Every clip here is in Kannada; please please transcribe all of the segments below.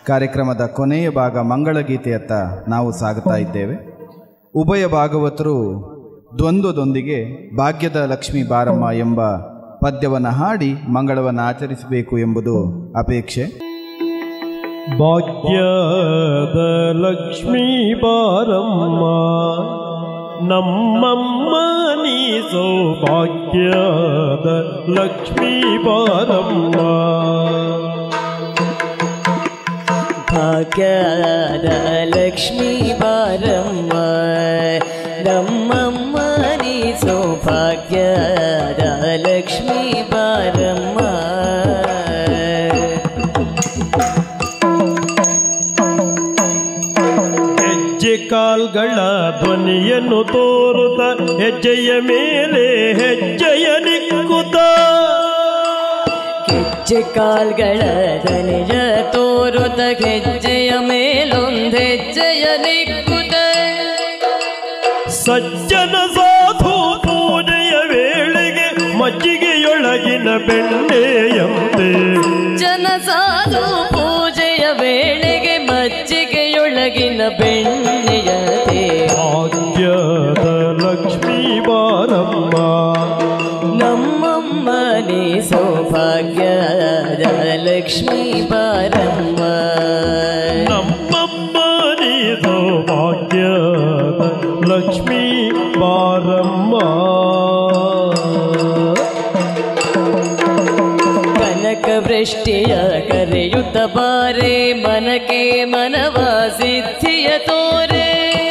ಕಾರ್ಯಕ್ರಮದ ಕೊನೆಯ ಭಾಗ ಮಂಗಳಗೀತೆಯತ್ತ ನಾವು ಸಾಗುತ್ತಾ ಇದ್ದೇವೆ ಉಭಯ ಭಾಗವತರು ದ್ವಂದ್ವದೊಂದಿಗೆ ಭಾಗ್ಯದ ಲಕ್ಷ್ಮೀ ಬಾರಮ್ಮ ಎಂಬ ಪದ್ಯವನ್ನು ಹಾಡಿ ಮಂಗಳವನ್ನು ಆಚರಿಸಬೇಕು ಎಂಬುದು ಅಪೇಕ್ಷೆ ಭಾಗ್ಯದ ಲಕ್ಷ್ಮೀ ಬಾರಮ್ಮ ನಮ್ಮಮ್ಮ ನೀ ಸೌಭಾಗ್ಯದ ಲಕ್ಷ್ಮೀ ಬಾರಮ್ಮ ಭಾಗ್ಯದ ಲಕ್ಷ್ಮೀ ಬಾರಮ್ಮ ನಮ್ಮಮ್ಮ ನೀ ಸೌಭಾಗ್ಯದ ಲಕ್ಷ್ಮೀ ಬಾರಮ್ಮ ಹೆಜ್ಜೆ ಕಾಲ್ಗಳ ಧ್ವನಿಯನ್ನು ತೋರುತ್ತ ಹೆಜ್ಜೆಯ ಮೇಲೆ ಹೆಜ್ಜೆಯ ನಿಕ್ಕುತ್ತ ಹೆಜ್ಜೆ ಕಾಲ್ಗಳ ದನಿಜ ತೋರುತ ಹೆಜ್ಜೆಯ ಮೇಲೊಂದು ಹೆಜ್ಜೆಯ ನಿಕ್ಕುತ ಸಜ್ಜನ ಸಾಧು ಪೂಜೆಯ ವೇಳೆಗೆ ಮಜ್ಜಿಗೆಯೊಳಗಿನ ಬೆಣ್ಣೆಯಂತೆ ಜನ ಸಾಧು ಪೂಜೆಯ ವೇಳೆಗೆ ಮಜ್ಜಿಗೆಯೊಳಗಿನ ಬೆಣ್ಣೆಯತೆ ಭಾಗ್ಯದ ಲಕ್ಷ್ಮೀ ಬಾರಮ್ಮ ನಮ್ಮಮ್ಮ ನೀ ಸೌಭಾಗ್ಯದ ಲಕ್ಷ್ಮೀ ಬಾರಮ್ಮ ನಮ್ಮಮ್ಮ ನೀ ಸೌಭಾಗ್ಯದ ಲಕ್ಷ್ಮೀ ಬಾರಮ್ಮ ಕನಕ ವೃಷ್ಟಿಯ ಕರೆಯುತ್ತ ಬಾರೆ ಮನಕೆ ಮನವ ಸಿದ್ಧಿಯ ತೋರೆ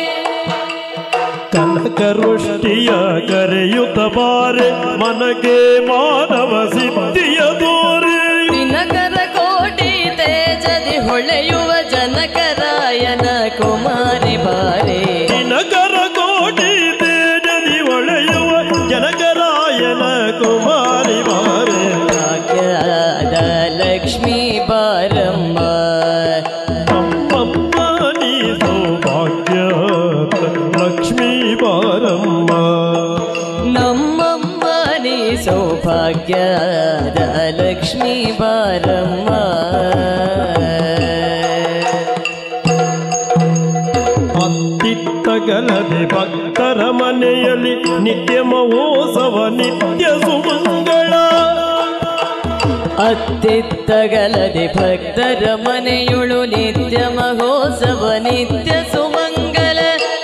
ಕನಕ ವೃಷ್ಟಿಯ ಕರೆಯುತ್ತ ಬಾರೆ ಮನಗೆ ಮಾನವ ಸಿದ್ಧಿಯ ತೋರೆ ದಿನಕರ ಕೋಟಿ ತೇಜದಿ ಹೊಳೆಯುವ ಜನಕರಾಯನ ಕುಮಾರಿ ಬಾರೆ ದಿನಕರ ಕೋಟಿ ತೇಜದಿ ಒಳೆಯುವ ಜನಕರಾಯನ ಕುಮಾರಿ ಬಾರೆ ಭಾಗ್ಯದ ಲಕ್ಷ್ಮೀ ಬಾರಮ್ಮ ನಮ್ಮಮ್ಮ ನೀ ಸೌಭಾಗ್ಯದ ಲಕ್ಷ್ಮೀ ಬಾರಮ್ಮ ನಮ್ಮಮ್ಮ ನೀ ಸೌಭಾಗ್ಯದ ಲಕ್ಷ್ಮೀ ಬಾರಮ್ಮ ಅತ್ತಿತ್ತಗಲದೆ ಭಕ್ತರ ಮನೆಯಲ್ಲಿ ನಿತ್ಯ ಮಹೋತ್ಸವ ನಿತ್ಯ ಸುಮಂಗಳ ಅತ್ತಿತ್ತಗಲದೆ ಭಕ್ತರ ಮನೆಯುಳು ನಿತ್ಯ ಮಹೋತ್ಸವ ನಿತ್ಯ ಸುಮಂಗಲ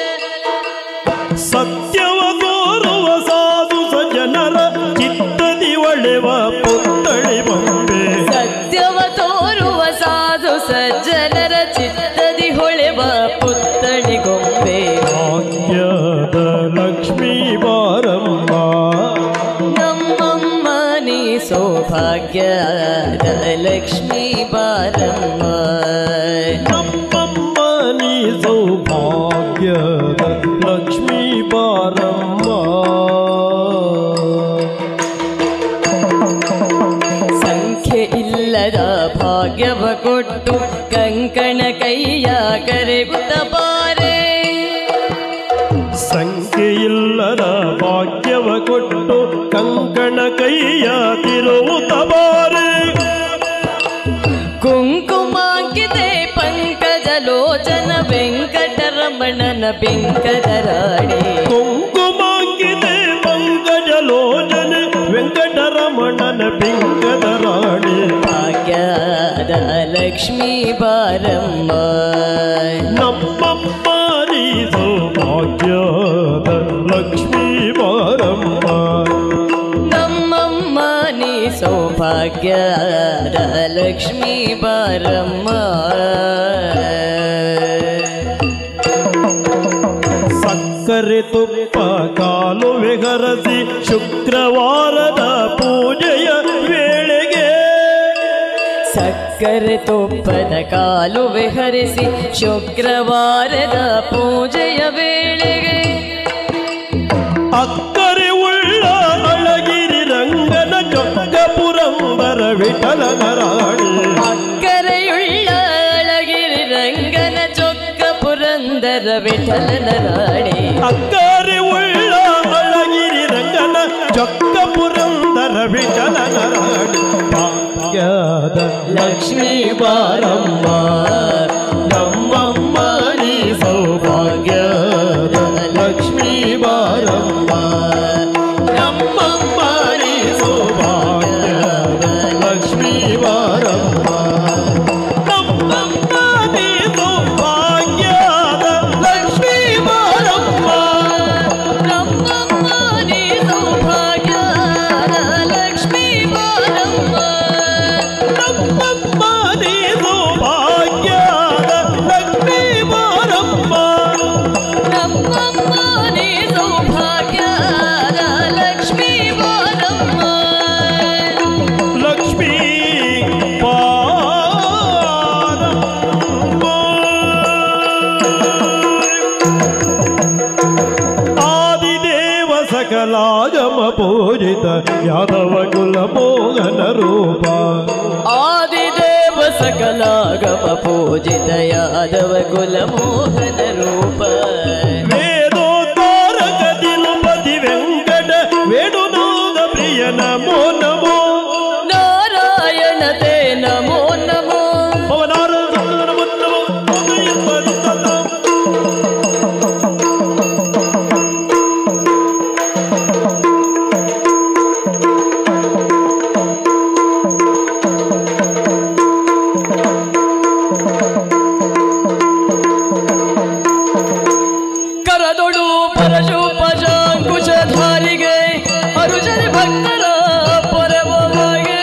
ಸತ್ಯವ ತೋರುವ ಸಾಧು ಸಜ್ಜನರ ಚಿತ್ತದಿ ಒಳೆವ ಪುತ್ತಳಿ ಬೊಂಬೆ ಸತ್ಯವ ತೋರುವ ಸಾಧು ಸಜ್ಜನರ ಚಿತ್ತದಿ ಹೊಳೆವ ಪುತ್ತಳಿ ಗೊಂಬೆ ಭಾಗ್ಯದ ಲಕ್ಷ್ಮೀ ಬಾರಮ್ಮ ನಮ್ಮಮ್ಮ ನೀ ಸೌಭಾಗ್ಯದ ಲಕ್ಷ್ಮೀ ಬಾರಮ್ಮ ನಮ್ಮಮ್ಮ ನೀ ಸೌಭಾಗ್ಯದ ಲಕ್ಷ್ಮೀ ಬಾರಮ್ಮ ಸಂಖ್ಯೆ ಇಲ್ಲದ ಭಾಗ್ಯವ ಕೊಟ್ಟು ಕಂಕಣ ಕೈಯ ಕರೆಗುತ್ತ ಬಾರೆ ಸಂಖ್ಯೆಯಿಲ್ಲದ ಭಾಗ್ಯವ ಕೊಟ್ಟು ಕಂಕಣ ಕೈಯ ತಿರುವುತ ಬಾರೆ ಕುಂಕುಮಾಂಕಿತೆ ಪಂಕಜ ಲೋಚನ ವೆಂಕಟರಮಣನ ಬೆಂಕದ ರಾಣಿ ಕುಂಕುಮಾಂಕಿತೆ ಪಂಕಜ ಲೋಚನೆ ವೆಂಕಟರಮಣನ ಪಿಂಗದ ರಾಣಿ ಭಾಗ್ಯದ ಲಕ್ಷ್ಮೀ ಬಾರಮ್ಮ ನಮ್ಮಮ್ಮ ನೀ ಸೌಭಾಗ್ಯದ ಲಕ್ಷ್ಮೀ ಬಾರಮ್ಮ ನಮ್ಮಮ್ಮ ನೀ ಸೌಭಾಗ್ಯದ ಲಕ್ಷ್ಮೀ ಬಾರಮ್ಮ ಸಕ್ಕರೆ ತುಪ್ಪ ಕಾಲುವೆ ಹರಸಿ ಶುಕ್ರವಾರದ ಪೂಜೆಯ ವೇಳೆಗೆ ಸಕ್ಕರೆ ತುಪ್ಪದ ಕಾಲುವೆ ಹರಿಸಿ ಶುಕ್ರವಾರದ ಪೂಜೆಯ ವೇಳೆಗೆ ಅಕ್ಕರೆ ಉಳ್ಳ ಅಳಗಿರಿ ರಂಗನ ಚೊಕ್ಕ ಪುರಂದರ ವಿಠಲನ ರಾಣಿ ಅಕ್ಕರೆಯುಳ್ಳ ಅಳಗಿರಿ ರಂಗನ ಚೊಕ್ಕ ಪುರಂದರ ವಿಠಲನ ರಾಣಿ ಅಕ್ಕರೆ ಉಳ್ಳ ಅಳಗಿರಿ ರಂಗನ ಚೊಕ್ಕ ಪುರಂದರ ವಿಠಲನ ರಾಣಿ ಭಾಗ್ಯದ ಲಕ್ಷ್ಮೀ ಬಾರಮ್ಮ ಪೂಜಿತ ಯಾದವ ಕುಲ ಮೋಹನ ರೂಪ ವೇದೋದ್ಧಾರಕ ತಿರುಪತಿ ವೆಂಕಟ ವೇಣುನಾದ ಪ್ರಿಯ ನಮೋ ನಮೋ ನಾರಾಯಣ ತೇ ನಮೋ ನಮೋ ಪವನಾರ ನಮೋ ನಮೋ ಉದಯ ಪಂಥದ ಕರದೊಡು ಪರಶು ಪಶಾಂಕುಶಧಾರಿಗೆ ಅರುಷರಿ ಭಕ್ತರ ಪರವಗೆ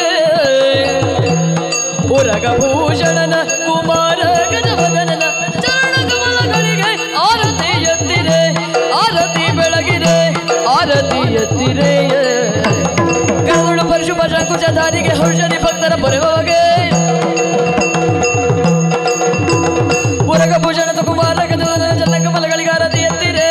ಉರಗ ಭೂಷಣನ ಕುಮಾರ ಗಜವದನನ ಚರಣ ಕಮಲಗಳಿಗೆ ಆರತಿ ಎತ್ತಿರೆ ಆರತಿ ಬೆಳಗಿರೆ ಆರತಿ ಎತ್ತಿರೆ ಕರದೊಡು ಪರಶು ಪಶಾಂಕುಶಧಾರಿಗೆ ಹರುಷರಿ ಭಕ್ತರ ಪರವಗೆ ಉರಗ ಭೂಷಣದ ಕುಮಾರ ಗಜವದನ ಚರಣ ಕಮಲಗಳಿಗೆ ಆರತಿ ಎತ್ತಿರೆ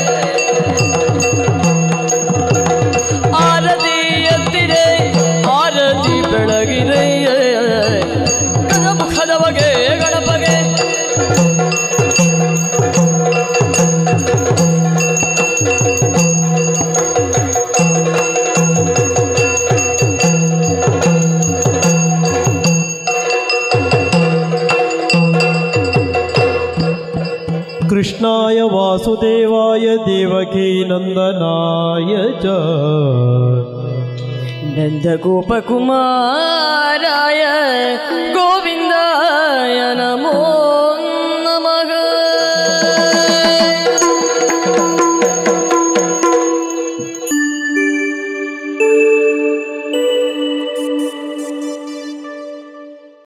ಆರತಿ ಎತ್ತಿರೆ ಆರತಿ ಬೆಳಗಿರೆ ಗಜ ಮುಖದ ಬಗೆ ಗಣಪಗೆ ಕೃಷ್ಣಾಯ ವಾಸುದೇವಾಯ ದೇವಕೀ ನಂದನಾಯ ಚ ನಂದ ಗೋಪ ಕುಮಾರಾಯ ಗೋವಿಂದಾಯ